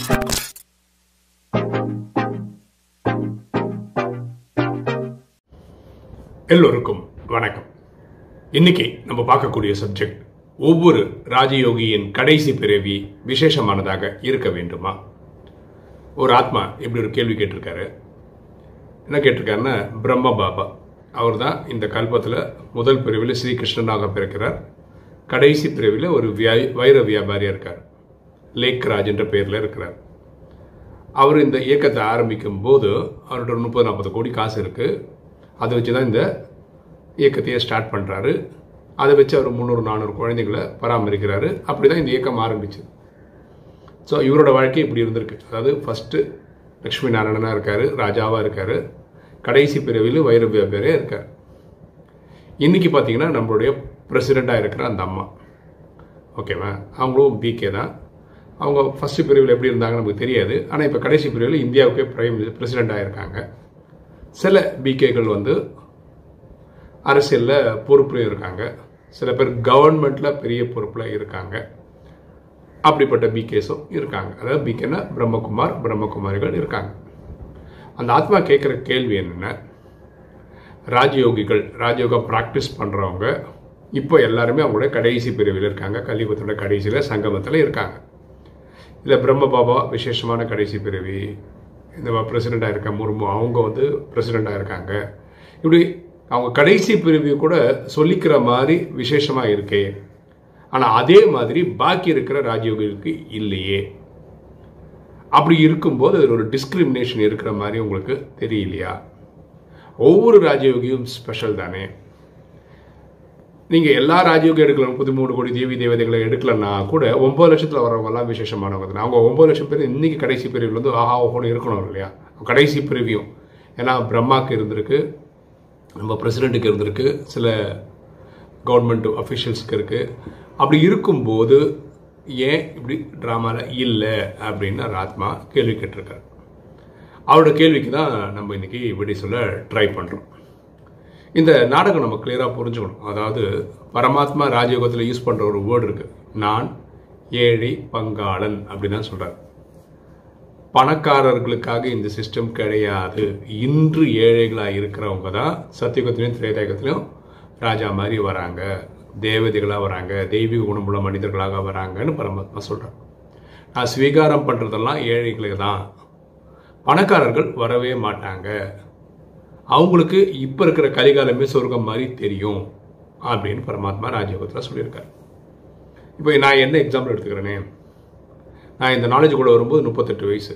எல்லோருக்கும் வணக்கம் இன்னைக்கு நம்ம பார்க்கக்கூடிய சப்ஜெக்ட் ஒவ்வொரு ராஜயோகியின் கடைசி பிறவி விசேஷமானதாக இருக்க வேண்டுமா ஒரு ஆத்மா இப்படி ஒரு கேள்வி கேட்டிருக்காரு என்ன கேட்டிருக்காருன்னா பிரம்ம பாபா அவர் தான் இந்த கல்பத்தில் முதல் பிரிவில் ஸ்ரீகிருஷ்ணனாக பிறக்கிறார் கடைசி பிரிவில் ஒரு வியா வைர வியாபாரியாக இருக்கார் லேக்ராஜ் என்ற பெயரில் இருக்கிறார் அவர் இந்த இயக்கத்தை ஆரம்பிக்கும் போது அவர்கிட்ட ஒரு முப்பது நாற்பது கோடி காசு இருக்குது அதை வச்சு தான் இந்த இயக்கத்தையே ஸ்டார்ட் பண்ணுறாரு அதை வச்சு அவர் முந்நூறு நானூறு குழந்தைகளை பராமரிக்கிறாரு அப்படி தான் இந்த இயக்கம் ஆரம்பிச்சது ஸோ இவரோட வாழ்க்கை இப்படி இருந்திருக்கு அதாவது ஃபஸ்ட்டு லக்ஷ்மி நாராயணனாக இருக்கார் ராஜாவாக இருக்கார் கடைசி பிரிவில் வைர வியாபாரியாக இருக்கார் இன்றைக்கி பார்த்தீங்கன்னா நம்மளுடைய பிரசிடெண்ட்டாக இருக்கிற அந்த அம்மா ஓகேவா அவங்களும் பிகே தான் அவங்க ஃபஸ்ட்டு பிரிவில் எப்படி இருந்தாங்க நமக்கு தெரியாது ஆனால் இப்போ கடைசி பிரிவில் இந்தியாவுக்கே பிரைம் பிரசிடெண்ட்டாக இருக்காங்க சில பிகேக்கள் வந்து அரசியலில் பொறுப்புலையும் இருக்காங்க சில பேர் கவர்மெண்ட்டில் பெரிய பொறுப்பில் இருக்காங்க அப்படிப்பட்ட பிகேஸும் இருக்காங்க அதாவது பிகேனா பிரம்மகுமார் பிரம்மகுமாரிகள் இருக்காங்க அந்த ஆத்மா கேட்குற கேள்வி என்னென்ன ராஜயோகிகள் ராஜயோகம் ப்ராக்டிஸ் பண்ணுறவங்க இப்போ எல்லாருமே அவங்களோட கடைசி பிரிவில் இருக்காங்க கலியுகத்தோட கடைசியில் சங்கமத்தில் இருக்காங்க இல்லை பிரம்ம பாபா விசேஷமான கடைசி பிறவி இந்த பிரசிடெண்ட்டாக இருக்க முர்மு அவங்க வந்து பிரசிடெண்ட்டாக இருக்காங்க இப்படி அவங்க கடைசி பிரிவு கூட சொல்லிக்கிற மாதிரி விசேஷமாக இருக்கே ஆனால் அதே மாதிரி பாக்கி இருக்கிற ராஜயோகிகளுக்கு இல்லையே அப்படி இருக்கும்போது அதில் ஒரு டிஸ்கிரிமினேஷன் இருக்கிற மாதிரி உங்களுக்கு தெரியலையா ஒவ்வொரு ராஜயோகியும் ஸ்பெஷல் தானே நீங்கள் எல்லா ராஜயோகம் எடுக்கலாம் முப்பத்தி மூணு கோடி தேவி தேவதைகளை எடுக்கலன்னா கூட ஒம்பது லட்சத்தில் வரவங்கலாம் விசேஷமானவங்க தான் அவங்க ஒம்பது லட்சம் பேர் இன்னைக்கு கடைசி பிரிவில் வந்து ஆஹா ஓஹோன்னு இருக்கணும் இல்லையா கடைசி பிரிவியும் ஏன்னா பிரம்மாக்கு இருந்திருக்கு நம்ம பிரசிடெண்ட்டுக்கு இருந்திருக்கு சில கவர்மெண்ட் அஃபிஷியல்ஸ்க்கு இருக்குது அப்படி இருக்கும்போது ஏன் இப்படி ட்ராமாவில் இல்லை அப்படின்னு ஆத்மா கேள்வி கேட்டிருக்காரு அவரோட கேள்விக்கு தான் நம்ம இன்னைக்கு விடை சொல்ல ட்ரை பண்ணுறோம் இந்த நாடகம் நம்ம கிளியராக புரிஞ்சுக்கணும் அதாவது பரமாத்மா ராஜயோகத்தில் யூஸ் பண்ணுற ஒரு வேர்டு இருக்குது நான் ஏழை பங்காளன் அப்படின்னு தான் சொல்கிறார் பணக்காரர்களுக்காக இந்த சிஸ்டம் கிடையாது இன்று ஏழைகளாக இருக்கிறவங்க தான் சத்தியுகத்திலையும் திரேதாயுகத்திலையும் ராஜா மாதிரி வராங்க தேவதைகளாக வராங்க தெய்வீக குணமுள்ள மனிதர்களாக வராங்கன்னு பரமாத்மா சொல்கிறார் நான் ஸ்வீகாரம் பண்ணுறதெல்லாம் ஏழைகளுக்கு தான் பணக்காரர்கள் வரவே மாட்டாங்க அவங்களுக்கு இப்போ இருக்கிற கலிகாலமே சொர்க்கம் மாதிரி தெரியும் அப்படின்னு பரமாத்மா ராஜயோகத்தில் சொல்லியிருக்காரு இப்போ நான் என்ன எக்ஸாம்பிள் எடுத்துக்கிறேனே நான் இந்த நாலேஜ் கூட வரும்போது முப்பத்தெட்டு வயசு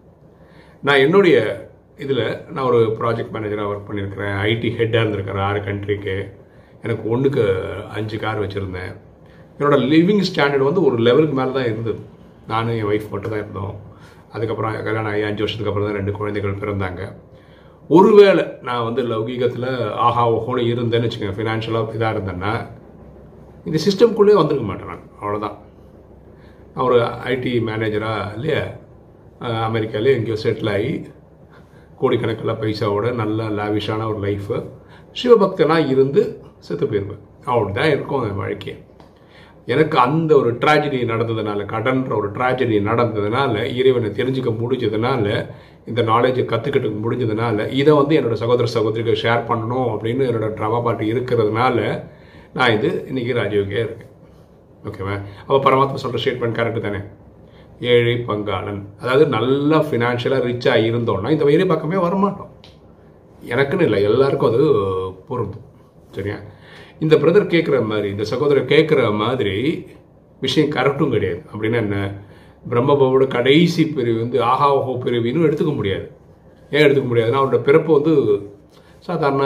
நான் என்னுடைய இதில் நான் ஒரு ப்ராஜெக்ட் மேனேஜராக ஒர்க் பண்ணியிருக்கிறேன் ஐடி ஹெட்டாக இருந்திருக்கிறேன் ஆறு கண்ட்ரிக்கு எனக்கு ஒன்றுக்கு அஞ்சு கார் வச்சுருந்தேன் என்னோடய லிவிங் ஸ்டாண்டர்ட் வந்து ஒரு லெவலுக்கு மேலே தான் இருந்தது நானும் என் ஒய்ஃப் மட்டும் தான் இருந்தோம் அதுக்கப்புறம் கல்யாணம் ஆகி அஞ்சு வருஷத்துக்கு அப்புறம் தான் ரெண்டு குழந்தைகள் பிறந்தாங்க ஒருவேளை நான் வந்து லௌகீகத்தில் ஆஹா ஓஹோன்னு இருந்தேன்னு வச்சுக்கோங்க ஃபினான்ஷியலாக இதாக இருந்தேன்னா இந்த சிஸ்டம்குள்ளே வந்திருக்க மாட்டேன் நான் அவ்வளோதான் நான் ஒரு ஐடி மேனேஜராக இல்லையா அமெரிக்காலே எங்கேயோ செட்டில் ஆகி கோடிக்கணக்கில் பைசாவோட நல்ல லாவிஷான ஒரு லைஃபு சிவபக்தனாக இருந்து செத்து போயிருப்பேன் அப்படி தான் இருக்கும் என் வாழ்க்கையை எனக்கு அந்த ஒரு ட்ராஜடி நடந்ததுனால கடன்ற ஒரு ட்ராஜடி நடந்ததுனால இறைவனை தெரிஞ்சுக்க முடிஞ்சதுனால இந்த நாலேஜை கற்றுக்கிட்டு முடிஞ்சதுனால இதை வந்து என்னோடய சகோதர சகோதரிக்கு ஷேர் பண்ணணும் அப்படின்னு என்னோடய ட்ராமா பாட்டு இருக்கிறதுனால நான் இது இன்றைக்கி ராஜயோகியாக இருக்கேன் ஓகேவா அப்போ பரமாத்மா சொல்கிற ஸ்டேட்மெண்ட் கரெக்டு தானே ஏழை பங்காளன் அதாவது நல்லா ஃபினான்ஷியலாக ரிச்சாக இருந்தோம்னா இந்த வயிறு பக்கமே வரமாட்டோம் எனக்குன்னு இல்லை எல்லாருக்கும் அது பொருந்தும் சரியா இந்த பிரதர் கேட்குற மாதிரி இந்த சகோதரர் கேட்குற மாதிரி விஷயம் கரெக்டும் கிடையாது அப்படின்னா என்ன பிரம்மபாவோட கடைசி பிரிவு வந்து ஆஹா ஓஹோ பிரிவின்னு எடுத்துக்க முடியாது ஏன் எடுத்துக்க முடியாதுன்னா அவரோட பிறப்பு வந்து சாதாரண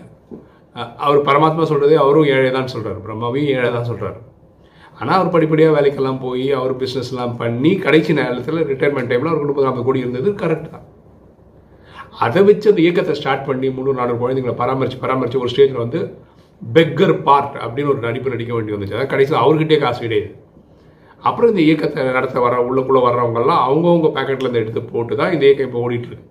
அவர் பரமாத்மா சொல்கிறதே அவரும் ஏழை தான் சொல்கிறார் பிரம்மாவையும் ஏழை தான் சொல்கிறார் ஆனால் அவர் படிப்படியாக வேலைக்கெல்லாம் போய் அவர் பிஸ்னஸ்லாம் பண்ணி கடைசி நேரத்தில் ரிட்டையர்மெண்ட் டைமில் அவருக்கு முப்பது நாற்பது கோடி இருந்தது கரெக்ட் தான் அதை வச்சு அந்த இயக்கத்தை ஸ்டார்ட் பண்ணி முந்நூறு நானூறு குழந்தைங்களை பராமரித்து பராமரித்து ஒரு ஸ்டேஜில் வந்து பெக்கர் பார்ட் அப்படின்னு ஒரு நடிப்பு நடிக்க வேண்டி வந்துச்சு அதாவது கடைசியில் அவர்கிட்டே காசு கிடையாது அப்புறம் இந்த இயக்கத்தை நடத்த வர உள்ளுக்குள்ளே வர்றவங்கெல்லாம் அவங்கவுங்க பேக்கெட்லேருந்து எடுத்து போட்டு தான் இந்த இயக்கம் இப்போ ஓடிட்டுருக்கு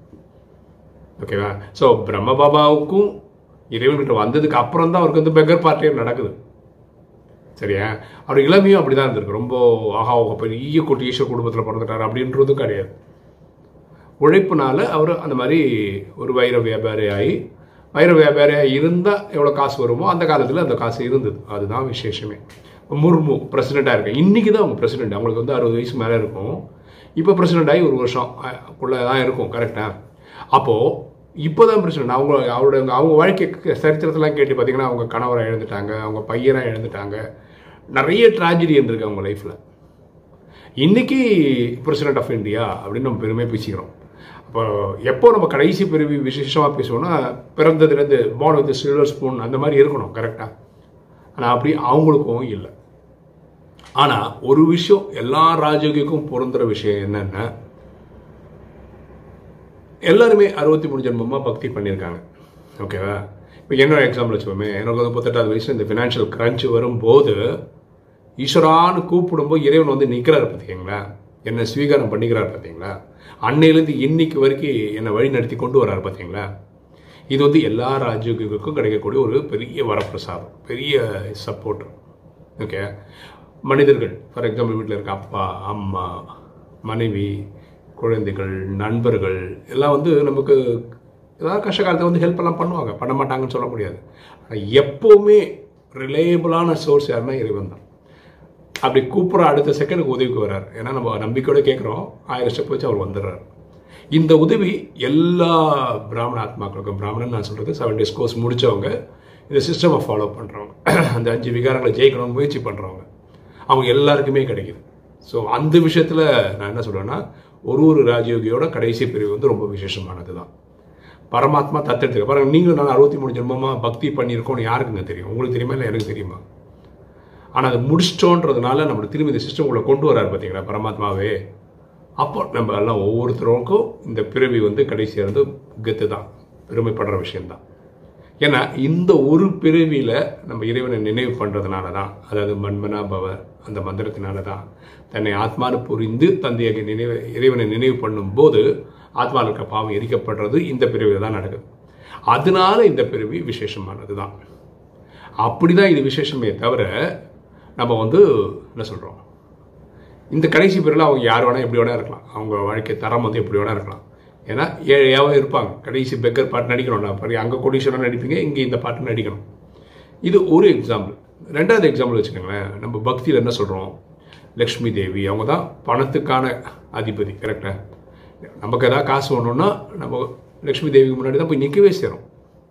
ஓகேவா ஸோ பிரம்ம பாபாவுக்கும் இறைவன்கிட்ட வந்ததுக்கு அப்புறம் தான் அவருக்கு வந்து பெக்கர் பார்ட்டியே நடக்குது சரியா அவர் இளமையும் அப்படி தான் இருந்திருக்கு ரொம்ப ஆஹா ஓஹோ பெரிய கோட்டீஸ்வர குடும்பத்தில் பிறந்துட்டார் அப்படின்றதும் கிடையாது உழைப்புனால அவர் அந்த மாதிரி ஒரு வைர வியாபாரி ஆகி வைர வியாபாரியாக இருந்தால் எவ்வளோ காசு வருமோ அந்த காலத்தில் அந்த காசு இருந்தது அதுதான் விசேஷமே முர்மு பிரசிடெண்ட்டாக இருக்கேன் இன்றைக்கி தான் அவங்க பிரசிடெண்ட் அவங்களுக்கு வந்து அறுபது வயசு மேலே இருக்கும் இப்போ பிரசிடெண்ட் ஆகி ஒரு வருஷம் குள்ளே தான் இருக்கும் கரெக்டாக அப்போது இப்போ தான் பிரசிடெண்ட் அவங்க அவரோட அவங்க வாழ்க்கை சரித்திரத்தெல்லாம் கேட்டு பார்த்தீங்கன்னா அவங்க கணவரை இழந்துட்டாங்க அவங்க பையனை இழந்துட்டாங்க நிறைய ட்ராஜடி இருந்திருக்கு அவங்க லைஃப்பில் இன்னைக்கு பிரசிடென்ட் ஆஃப் இந்தியா அப்படின்னு நம்ம பெருமையாக பேசிக்கிறோம் அப்போ எப்போ நம்ம கடைசி பிறவி விசேஷமாக பேசுவோம்னா பிறந்ததுலேருந்து born with சில்வர் ஸ்பூன் அந்த மாதிரி இருக்கணும் கரெக்டாக ஆனால் அப்படி அவங்களுக்கும் இல்லை ஆனால் ஒரு விஷயம் எல்லா ராஜகிக்கும் பொருந்துற விஷயம் என்னன்னா எல்லாருமே அறுபத்தி மூணு ஜென்மமாக பக்தி பண்ணியிருக்காங்க ஓகேவா இப்போ என்னோட எக்ஸாம்பிள் வச்சுக்கோமே எனக்கு வந்து முப்பத்தெட்டாவது வயசில் இந்த ஃபினான்ஷியல் கிரன்ச் வரும்போது ஈஸ்வரான்னு கூப்பிடும்போது இறைவன் வந்து நிற்கிறார் பார்த்தீங்களா என்னை ஸ்வீகாரம் பண்ணிக்கிறார் பார்த்தீங்களா அன்னையிலேருந்து இன்னைக்கு வரைக்கும் என்னை வழி நடத்தி கொண்டு வரார் பார்த்தீங்களா இது வந்து எல்லா ராஜ்யங்களுக்கும் கிடைக்கக்கூடிய ஒரு பெரிய வரப்பிரசாதம் பெரிய சப்போர்ட் ஓகே மனிதர்கள் ஃபார் எக்ஸாம்பிள் வீட்டில் இருக்க அப்பா அம்மா மனைவி குழந்தைகள் நண்பர்கள் எல்லாம் வந்து நமக்கு ஏதாவது கஷ்ட காலத்தை வந்து ஹெல்ப் எல்லாம் பண்ணுவாங்க பண்ண மாட்டாங்கன்னு சொல்ல முடியாது ஆனால் எப்போவுமே ரிலேபிளான சோர்ஸ் யாருன்னா இறைவன் தான் அப்படி கூப்பிட்ற அடுத்த செகண்டுக்கு உதவிக்கு வர்றார் ஏன்னா நம்ம நம்பிக்கையோட கேட்குறோம் ஆயிரம் ஸ்டெப் வச்சு அவர் வந்துடுறார் இந்த உதவி எல்லா பிராமண ஆத்மாக்களுக்கும் பிராமணன் நான் சொல்கிறது செவன் டேஸ் கோர்ஸ் முடித்தவங்க இந்த சிஸ்டமை ஃபாலோ பண்ணுறவங்க அந்த அஞ்சு விகாரங்களை ஜெயிக்கணும்னு முயற்சி பண்ணுறவங்க அவங்க எல்லாருக்குமே கிடைக்குது ஸோ அந்த விஷயத்தில் நான் என்ன சொல்லுவேன்னா ஒரு ஒரு ராஜயோகியோட கடைசி பிரிவு வந்து ரொம்ப விசேஷமானது தான் பரமாத்மா தத்தெடுத்துக்க பாருங்க நீங்களும் நான் அறுபத்தி மூணு ஜென்மமாக பக்தி பண்ணியிருக்கோன்னு யாருக்குங்க தெரியும் உங்களுக்கு தெரியுமா இல்லை எனக்கு தெரியுமா ஆனால் அதை முடிச்சிட்டோன்றதுனால நம்ம திரும்பி இந்த சிஸ்டம் உள்ள கொண்டு வராரு பார்த்தீங்களா பரமாத்மாவே அப்போ நம்ம எல்லாம் ஒவ்வொருத்தருக்கும் இந்த பிறவி வந்து கடைசியாக இருந்து கெத்து தான் பெருமைப்படுற விஷயம்தான் ஏன்னா இந்த ஒரு பிறவியில் நம்ம இறைவனை நினைவு பண்ணுறதுனால தான் அதாவது மண்மனா பவ அந்த மந்திரத்தினால தான் தன்னை ஆத்மானு புரிந்து தந்தையை நினைவு இறைவனை நினைவு பண்ணும்போது ஆத்மாவில் இருக்க பாவம் எரிக்கப்படுறது இந்த பிறவியில் தான் நடக்குது அதனால இந்த பிறவி விசேஷமானது தான் அப்படி தான் இது விசேஷமே தவிர நம்ம வந்து என்ன சொல்கிறோம் இந்த கடைசி பிறவில் அவங்க யார் வேணால் எப்படி வேணால் இருக்கலாம் அவங்க வாழ்க்கை தரம் வந்து எப்படி வேணால் இருக்கலாம் ஏன்னா ஏழையாகவும் இருப்பாங்க கடைசி பெக்கர் பாட்டு நடிக்கணும் நான் பாரு அங்கே கோடீஸ்வரன் நடிப்பீங்க இங்கே இந்த பாட்டு நடிக்கணும் இது ஒரு எக்ஸாம்பிள் ரெண்டாவது எக்ஸாம்பிள் வச்சுக்கோங்களேன் நம்ம பக்தியில் என்ன சொல்கிறோம் லக்ஷ்மி தேவி அவங்க தான் பணத்துக்கான அதிபதி கரெக்டாக நமக்கு எதாவது காசு வேணும்னா நம்ம லக்ஷ்மி தேவிக்கு முன்னாடி தான் போய் நிற்கவே சேரும்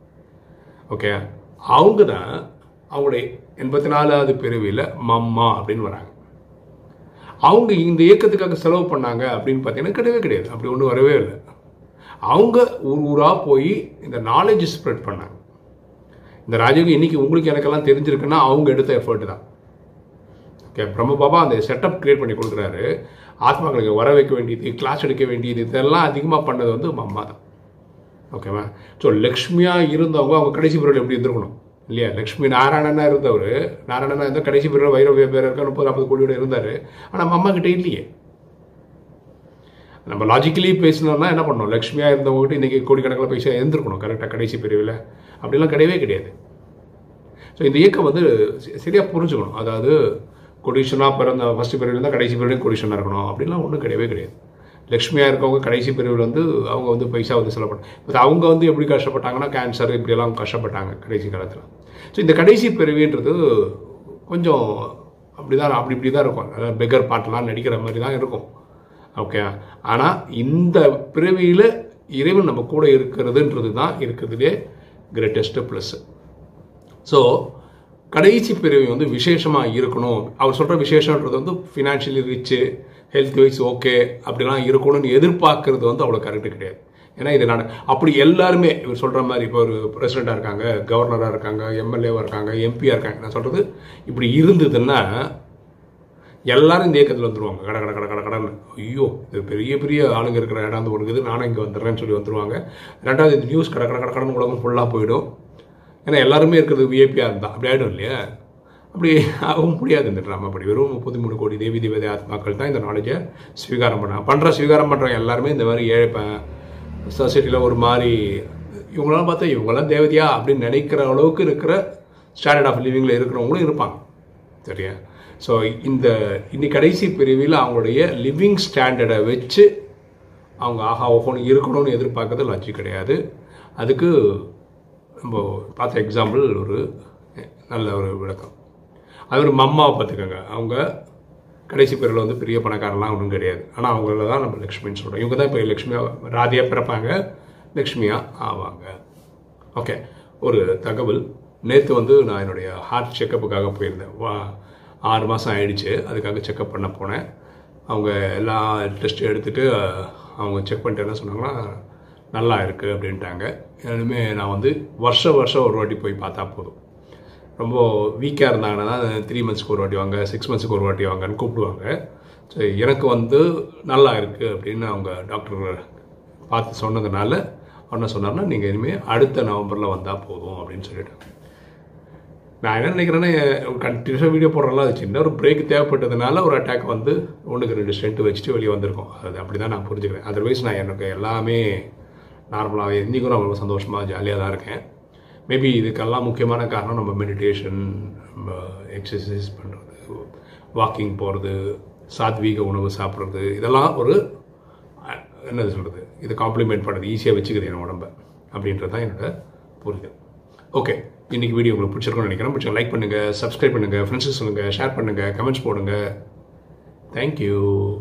ஓகே அவங்க தான் அவங்களுடைய எண்பத்தி நாலாவது பிரிவில் மம்மா அப்படின்னு வராங்க அவங்க இந்த இயக்கத்துக்காக செலவு பண்ணாங்க அப்படின்னு பார்த்தீங்கன்னா கிடையவே கிடையாது அப்படி ஒன்றும் வரவே இல்லை அவங்க ஊர் ஊராக போய் இந்த நாலேஜ் ஸ்ப்ரெட் பண்ணாங்க இந்த ராஜயோகம் இன்னைக்கு உங்களுக்கு எனக்கெல்லாம் தெரிஞ்சிருக்குன்னா அவங்க எடுத்த எஃபர்ட் தான் ஓகே பிரம்ம பாபா அந்த செட்டப் கிரியேட் பண்ணி கொடுக்குறாரு ஆத்மாக்களுக்கு வர வைக்க வேண்டியது கிளாஸ் எடுக்க வேண்டியது இதெல்லாம் அதிகமாக பண்ணது வந்து அம்மா தான் ஓகேவா ஸோ லக்ஷ்மியாக இருந்தவங்க அவங்க கடைசி பிறகு எப்படி இருந்திருக்கணும் இல்லையா லக்ஷ்மி நாராயணனா இருந்தவர் நாராயணனா இருந்தால் கடைசி பிறகு வைர பேர் இருக்க முப்பது நாற்பது கோடியோட இருந்தார் ஆனால் நம்ம அம்மா கிட்ட இல்லையே நம்ம லாஜிக்கலி பேசணும்னா என்ன பண்ணணும் லக்ஷ்மியாக இருந்தவங்ககிட்ட இன்றைக்கி கோடிக்கணக்கில் பைசா இருந்திருக்கணும் கரெக்டாக கடைசி பிரிவில் அப்படிலாம் கிடையவே கிடையாது ஸோ இந்த இயக்கம் வந்து சரியாக புரிஞ்சுக்கணும் அதாவது கொடிஷனாக பிறந்த ஃபஸ்ட்டு பிரிவில் இருந்தால் கடைசி பிரிவில் கொடிஷனாக இருக்கணும் அப்படிலாம் ஒன்றும் கிடையவே கிடையாது லக்ஷ்மியாக இருக்கவங்க கடைசி பிரிவில் வந்து அவங்க வந்து பைசா வந்து செலவு பண்ண அவங்க வந்து எப்படி கஷ்டப்பட்டாங்கன்னா கேன்சர் இப்படியெல்லாம் கஷ்டப்பட்டாங்க கடைசி காலத்தில் ஸோ இந்த கடைசி பிறவின்றது கொஞ்சம் அப்படி தான் அப்படி இப்படி தான் இருக்கும் அதாவது பெகர் பாட்டெலாம் நடிக்கிற மாதிரி தான் இருக்கும் ஓகே ஆனால் இந்த பிறவியில் இறைவன் நம்ம கூட இருக்கிறதுன்றது தான் இருக்கிறதுலே கிரேட்டஸ்ட்டு ப்ளஸ்ஸு ஸோ கடைசி பிறவி வந்து விசேஷமாக இருக்கணும் அவர் சொல்கிற விசேஷன்றது வந்து financially rich health wise okay அப்படிலாம் இருக்கணும்னு எதிர்பார்க்கறது வந்து அவ்வளோ கரெக்டு கிடையாது ஏன்னா இது நான் அப்படி எல்லாருமே இவர் சொல்கிற மாதிரி இப்போ ஒரு பிரசிடெண்ட்டாக இருக்காங்க கவர்னராக இருக்காங்க எம்எல்ஏவாக இருக்காங்க எம்பியாக இருக்காங்க நான் சொல்கிறது இப்படி இருந்ததுன்னா எல்லாரும் இந்த இயக்கத்தில் வந்துருவாங்க கட கட கட கட கடன்னு ஐயோ இது பெரிய பெரிய ஆளுங்க இருக்கிற இடம் வந்து இருக்குது நானும் இங்கே வந்துடுறேன்னு சொல்லி வந்துருவாங்க ரெண்டாவது இந்த நியூஸ் கட கட கட கடன் உலகம் ஃபுல்லாக போயிடும் ஏன்னா எல்லாருமே இருக்கிறது விஐபியாக இருந்தால் அப்படி ஆகிடும் இல்லையா அப்படி ஆகவும் முடியாது இந்த ட்ராமா படி வெறும் முப்பத்தி மூணு கோடி தேவி தேவதை ஆத்மாக்கள் தான் இந்த நாலேஜை ஸ்வீகாரம் பண்ணாங்க பண்ணுற ஸ்வீகாரம் பண்ணுறவங்க எல்லாருமே இந்த மாதிரி ஏழைப்பேன் சொசைட்டியில் ஒரு மாதிரி இவங்களாம் பார்த்தா இவங்களாம் தேவதையா அப்படின்னு நினைக்கிற அளவுக்கு இருக்கிற ஸ்டாண்டர்ட் ஆஃப் லிவிங்கில் இருக்கிறவங்களும் இருப்பாங்க சரியா ஸோ இந்த இன்னைக்கு கடைசி பிரிவில் அவங்களுடைய லிவிங் ஸ்டாண்டர்டை வச்சு அவங்க ஆஹா ஓஹோன்னு இருக்கணும்னு எதிர்பார்க்கறது லாஜிக் கிடையாது அதுக்கு நம்ம பார்த்த எக்ஸாம்பிள் ஒரு நல்ல ஒரு விளக்கம் அது ஒரு மம்மாவை பார்த்துக்கோங்க அவங்க கடைசி பேரில் வந்து பெரிய பணக்காரலாம் ஒன்றும் கிடையாது ஆனால் அவங்கள தான் நம்ம லக்ஷ்மின்னு சொல்கிறோம் இவங்க தான் இப்போ லக்ஷ்மியாக ராதியாக பிறப்பாங்க லக்ஷ்மியாக ஆவாங்க ஓகே ஒரு தகவல் நேற்று வந்து நான் என்னுடைய ஹார்ட் செக்கப்புக்காக போயிருந்தேன் வா ஆறு மாதம் ஆயிடுச்சு அதுக்காக செக்கப் பண்ண போனேன் அவங்க எல்லா டெஸ்ட்டும் எடுத்துகிட்டு அவங்க செக் பண்ணிட்டு என்ன சொன்னாங்கன்னா நல்லா இருக்குது அப்படின்ட்டாங்க இனிமேல் நான் வந்து வருஷம் வருஷம் ஒரு வாட்டி போய் பார்த்தா போதும் ரொம்ப வீக்காக இருந்தாங்கன்னா த்ரீ மந்த்ஸ்க்கு ஒரு வாட்டி வாங்க சிக்ஸ் மந்த்ஸ்க்கு ஒரு வாட்டி வாங்கன்னு கூப்பிடுவாங்க ஸோ எனக்கு வந்து நல்லா இருக்குது அப்படின்னு அவங்க டாக்டர் பார்த்து சொன்னதுனால அவர் என்ன சொன்னார்னா நீங்கள் இனிமேல் அடுத்த நவம்பரில் வந்தால் போதும் அப்படின்னு சொல்லிட்டாங்க நான் என்ன நினைக்கிறேன்னா கண்டினியூஸாக வீடியோ போடுறலாம் அது சின்ன ஒரு பிரேக் தேவைப்பட்டதுனால ஒரு அட்டாக் வந்து ஒன்றுக்கு ரெண்டு ஸ்ட்ரென்த்து வச்சுட்டு வெளியே வந்திருக்கோம் அது அப்படி தான் நான் புரிஞ்சுக்கிறேன் அதர்வைஸ் நான் எனக்கு எல்லாமே நார்மலாகவே இன்றைக்கும் நான் ரொம்ப சந்தோஷமாக ஜாலியாக தான் இருக்கேன் மேபி இதுக்கெல்லாம் முக்கியமான காரணம் நம்ம மெடிடேஷன் நம்ம எக்ஸசைஸ் பண்ணுறது வாக்கிங் போகிறது சாத்வீக உணவு சாப்பிட்றது இதெல்லாம் ஒரு அஹ், என்னது சொல்கிறது இதை காம்ப்ளிமெண்ட் பண்ணுறது ஈஸியாக வச்சுக்குது என் உடம்ப அப்படின்றது தான் என்னோட புரிதல் ஓகே இன்னைக்கு வீடியோ உங்களுக்கு பிடிச்சிருக்கும்னு நினைக்கிறேன் பிடிச்சா லைக் பண்ணுங்கள் சப்ஸ்கிரைப் பண்ணுங்கள் ஃப்ரெண்ட்ஸுக்கு சொல்லுங்கள் ஷேர் பண்ணுங்கள் கமெண்ட்ஸ் போடுங்க தேங்க்யூ